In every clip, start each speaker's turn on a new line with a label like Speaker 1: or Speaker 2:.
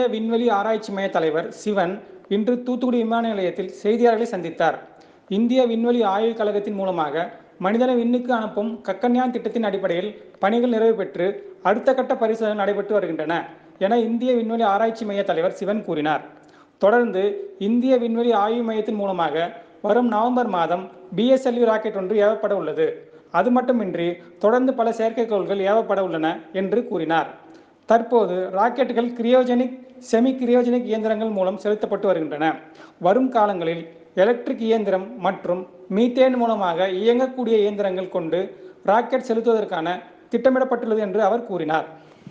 Speaker 1: விண்வெளி ஆராய்ச்சி மைய தலைவர் சிவன் இன்று தூத்துக்குடி விமான நிலையத்தில் செய்தியாளர்களை சந்தித்தார் இந்திய விண்வெளி ஆய்வுக் கழகத்தின் மூலமாக மனிதனை விண்ணுக்கு அனுப்பும் கக்கன்யான் திட்டத்தின் அடிப்படையில் பணிகள் நிறைவு பெற்று அடுத்த கட்ட பரிசோதனை நடைபெற்று வருகின்றன என இந்திய விண்வெளி ஆராய்ச்சி மைய தலைவர் சிவன் கூறினார் தொடர்ந்து இந்திய விண்வெளி ஆய்வு மையத்தின் மூலமாக வரும் நவம்பர் மாதம் பிஎஸ்எல்வி ராக்கெட் ஒன்று ஏவப்பட உள்ளது அது மட்டுமின்றி தொடர்ந்து பல செயற்கைக்கோள்கள் ஏவப்பட உள்ளன என்று கூறினார் தற்போது ராக்கெட்டுகள் கிரியோஜெனிக் செமி கிரியோஜெனிக் இயந்திரங்கள் மூலம் செலுத்தப்பட்டு வருகின்றன வரும் காலங்களில் எலக்ட்ரிக் இயந்திரம் மற்றும் மீத்தேன் மூலமாக இயங்கக்கூடிய இயந்திரங்கள் கொண்டு ராக்கெட் செலுத்துவதற்கான திட்டமிடப்பட்டுள்ளது என்று அவர் கூறினார்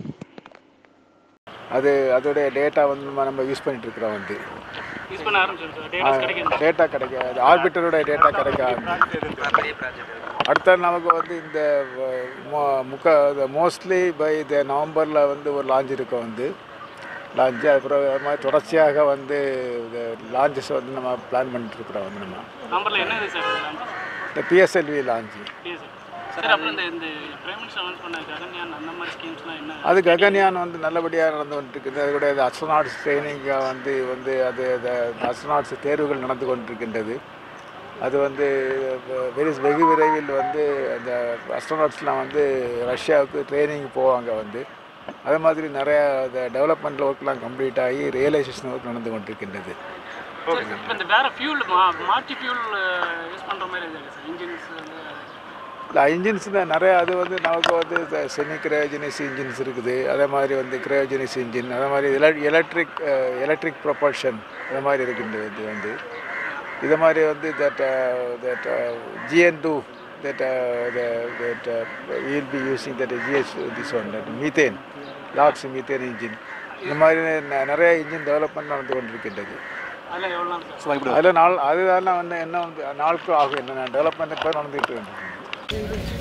Speaker 2: அது அதோடைய டேட்டா வந்து நம்ம நம்ம யூஸ் பண்ணிட்டு இருக்கிறோம் வந்து
Speaker 3: யூஸ் பண்ண ஆரம்பிச்சிடும் சார் டேட்டாஸ் கிடைக்கும்
Speaker 2: டேட்டா கிடைக்காது ஆர்பிட்டரோட டேட்டா கிடைக்காது அடுத்த நமக்கு வந்து இந்த அஹ், மொ- முக்க மோஸ்ட்லி பை இந்த நவம்பரில் வந்து ஒரு லான்ச் இருக்கும் வந்து லான்ச்சு அப்புறம் அது மாதிரி தொடர்ச்சியாக வந்து இந்த லான்ச்சஸ் வந்து நம்ம பிளான் பண்ணிட்டு இருக்கிறோம் வந்து நம்ம
Speaker 3: நம்பரில் என்ன இது சார்
Speaker 2: இந்த பிஎஸ்எல்வி லான்ச்சு
Speaker 3: சார் சார் அப்புறம் இந்த இந்த பிரைம் மினிஸ்டர் அனௌன்ஸ் பண்ண ககன்யான் அந்த மாதிரி ஸ்கீம்ஸ்லாம் என்ன
Speaker 2: அது ககன்யான் வந்து நல்லபடியாக நடந்து கொண்டிருக்குது அது கூட அஸ்ட்ரோநாட்ஸ் ட்ரைனிங்காக வந்து வந்து அது அஸ்ட்ரோநாட்ஸ் தேர்வுகள் நடந்து கொண்டிருக்கின்றது அது வந்து வெரி வெகு விரைவில் வந்து அந்த அஸ்ட்ரோநாட்ஸ்லாம் வந்து ரஷ்யாவுக்கு ட்ரைனிங் போவாங்க வந்து அதே மாதிரி நிறையா இந்த டெவலப்மெண்ட் ஒர்க்லாம் கம்ப்ளீட் ஆகி ரியலைசேஷன் ஒர்க் நடந்து கொண்டிருக்கின்றது
Speaker 3: இப்போ இந்த வேற ஃபியூல் மா மாற்றி ஃபியூல் யூஸ் பண்ணுற மாதிரி இருக்கு சார் இன்ஜின்ஸ் வந்து
Speaker 2: இல்லை இன்ஜின்ஸ் தான் நிறைய அது வந்து நமக்கு வந்து செமி கிரையோஜெனிஸ் இன்ஜின்ஸ் இருக்குது அதே மாதிரி வந்து கிரையோஜெனிஸ் இன்ஜின் அதே மாதிரி எலக்ட்ரிக் எலக்ட்ரிக் ப்ரொபல்ஷன் அது மாதிரி இருக்கின்றது இது வந்து இது மாதிரி வந்து that that GN to that that will be using that GS this one that methane lox methane engine இந்த மாதிரி ந- நிறைய இன்ஜின் டெவலப்மெண்ட் நடந்து கொண்டிருக்கின்றது
Speaker 3: அதில் எவ்வளோ சார்
Speaker 2: அதில் நாள் அதுதான் வந்து என்ன வந்து நாட்கள் ஆகும் என்ன டெவலப்மெண்ட் இப்போ நடந்துகிட்டு இருக்கு